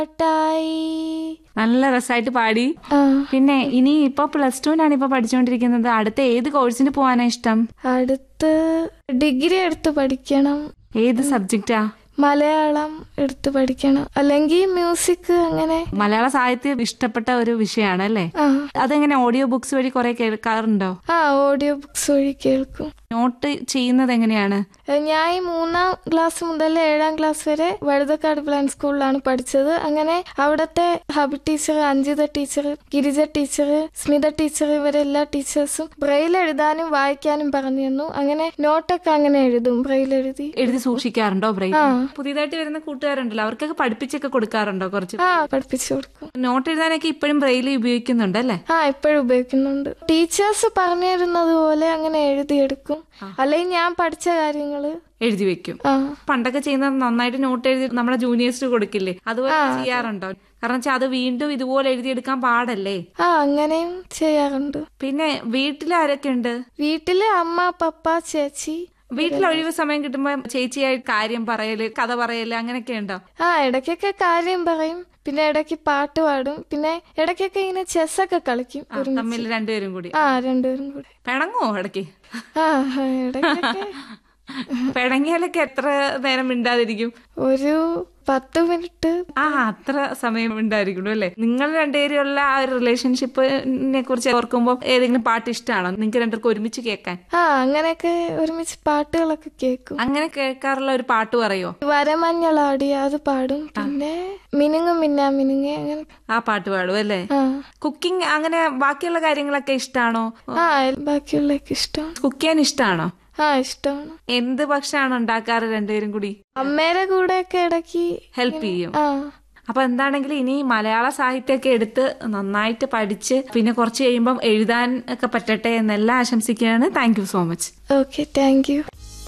പാട്ടായി നല്ല രസമായിട്ട് പാടി ആ പിന്നെ ഇനി ഇപ്പൊ പ്ലസ് ടുവിനാണ് ഇപ്പൊ പഠിച്ചുകൊണ്ടിരിക്കുന്നത് അടുത്ത ഏത് കോഴ്സിന് പോകാനാ ഇഷ്ടം അടുത്ത് ഡിഗ്രി എടുത്ത് പഠിക്കണം ഏത് സബ്ജക്റ്റാ മലയാളം എടുത്ത് പഠിക്കണം അല്ലെങ്കിൽ മ്യൂസിക് അങ്ങനെ മലയാള സാഹിത്യം ഇഷ്ടപ്പെട്ട ഒരു വിഷയമാണ് അല്ലേ ആ അതെങ്ങനെ ഓഡിയോ ബുക്സ് വഴി കുറെ കേൾക്കാറുണ്ടോ ആ ഓഡിയോ ബുക്സ് വഴി കേൾക്കും നോട്ട് ചെയ്യുന്നത് എങ്ങനെയാണ് ഏ, ഞാൻ ഈ മൂന്നാം ക്ലാസ് മുതൽ ഏഴാം ക്ലാസ് വരെ വഴുതക്കാട് പ്ലാൻ സ്കൂളിലാണ് പഠിച്ചത് അങ്ങനെ അവിടുത്തെ Habi teacher Anjitha teacher Girija teacher Smitha teacher ഇവരെ എല്ലാ ടീച്ചേഴ്സും ബ്രെയിൽ എഴുതാനും വായിക്കാനും പറഞ്ഞു തന്നു അങ്ങനെ നോട്ടൊക്കെ അങ്ങനെ എഴുതും ബ്രെയിൽ എഴുതി എഴുതി സൂക്ഷിക്കാറുണ്ടോ ബ്രെയിൻ ആ. പുതിയതായിട്ട് വരുന്ന കൂട്ടുകാരുണ്ടല്ലോ അവർക്കൊക്കെ പഠിപ്പിച്ചൊക്കെ കൊടുക്കാറുണ്ടോ കുറച്ച് ആ പഠിപ്പിച്ചു കൊടുക്കും നോട്ട് എഴുതാനൊക്കെ ഇപ്പോഴും ബ്രെയിൽ ഉപയോഗിക്കുന്നുണ്ട് അല്ലേ ആ ഇപ്പോഴും ഉപയോഗിക്കുന്നുണ്ട് ടീച്ചേഴ്സ് പറഞ്ഞു തരുന്നത് പോലെ അങ്ങനെ എഴുതിയെടുക്കും അല്ലെങ്കിൽ ഞാൻ പഠിച്ച കാര്യങ്ങള് എഴുതി വെക്കും ആ പണ്ടൊക്കെ ചെയ്യുന്നത് നന്നായിട്ട് നോട്ട് എഴുതി നമ്മുടെ ജൂനിയേഴ്സിന് കൊടുക്കില്ലേ അതുപോലെ ചെയ്യാറുണ്ടോ കാരണം വെച്ചാൽ അത് വീണ്ടും ഇതുപോലെ എഴുതിയെടുക്കാൻ പാടല്ലേ ആ അങ്ങനെയും ചെയ്യാറുണ്ട് പിന്നെ വീട്ടിൽ ആരൊക്കെ ഉണ്ട് വീട്ടില് അമ്മ പപ്പ ചേച്ചി വീട്ടിൽ ഒഴിവ് സമയം കിട്ടുമ്പോ ചേച്ചിയായിട്ട് കാര്യം പറയല് കഥ പറയല് അങ്ങനെയൊക്കെ ഉണ്ടോ ആ ഇടയ്ക്കൊക്കെ കാര്യം പറയും പിന്നെ ഇടയ്ക്ക് പാട്ട് പാടും പിന്നെ ഇടയ്ക്കൊക്കെ ഇങ്ങനെ ചെസ്സൊക്കെ കളിക്കും ആ, തമ്മിൽ രണ്ടുപേരും കൂടി ആ രണ്ടുപേരും കൂടെ പിണങ്ങോ ഇടയ്ക്ക് ആ ഇടയ്ക്കൊക്കെ പിണങ്ങിയാലൊക്കെ എത്ര നേരം മിണ്ടാതിരിക്കും ഒരു പത്ത് മിനിറ്റ് ആ അത്ര സമയം ഉണ്ടായിരിക്കുള്ളൂ അല്ലേ നിങ്ങൾ രണ്ടുപേരുള്ള ആ ഒരു റിലേഷൻഷിപ്പിനെ കുറിച്ച് ഓർക്കുമ്പോൾ ഏതെങ്കിലും പാട്ട് ഇഷ്ടമാണോ നിങ്ങൾക്ക് രണ്ടുപേർക്കും ഒരുമിച്ച് കേൾക്കാൻ ആ അങ്ങനെയൊക്കെ ഒരുമിച്ച് പാട്ടുകളൊക്കെ കേൾക്കും അങ്ങനെ കേൾക്കാറുള്ള ഒരു പാട്ട് പറയോ വരമഞ്ഞളാടി അത് പാടും പിന്നെ മിനുങ്ങും മിന്നാ മിനുങ്ങി അങ്ങനെ ആ പാട്ട് പാടും അല്ലേ ആ കുക്കിംഗ് അങ്ങനെ ബാക്കിയുള്ള കാര്യങ്ങളൊക്കെ ഇഷ്ടമാണോ ആ ബാക്കിയുള്ളതൊക്കെ ഇഷ്ടം കുക്ക് ചെയ്യാൻ ഇഷ്ടമാണോ ആ ഇഷ്ടമാണ് എന്ത് ഭക്ഷണമാണ് ഉണ്ടാക്കാറ് രണ്ടുപേരും കൂടി അമ്മയുടെ കൂടെയൊക്കെ ഇടയ്ക്ക് ഹെൽപ്പ് ചെയ്യും ആ അപ്പൊ എന്താണെങ്കിലും ഇനി മലയാള സാഹിത്യമൊക്കെ എടുത്ത് നന്നായിട്ട് പഠിച്ച് പിന്നെ കുറച്ച് കഴിയുമ്പം എഴുതാൻ ഒക്കെ പറ്റട്ടെ എന്നെല്ലാം ആശംസിക്കുകയാണ് thank you so much okay thank you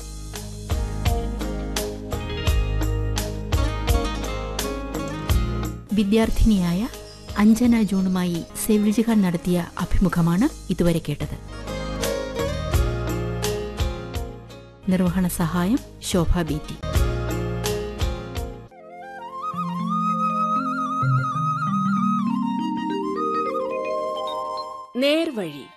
വിദ്യാർത്ഥിനിയായ അഞ്ജന ജോണുമായി സെവിൽജിഹാൻ നടത്തിയ അഭിമുഖമാണ് ഇതുവരെ കേട്ടത് നിർവഹണ സഹായം ശോഭ ബീറ്റി നേർവഴി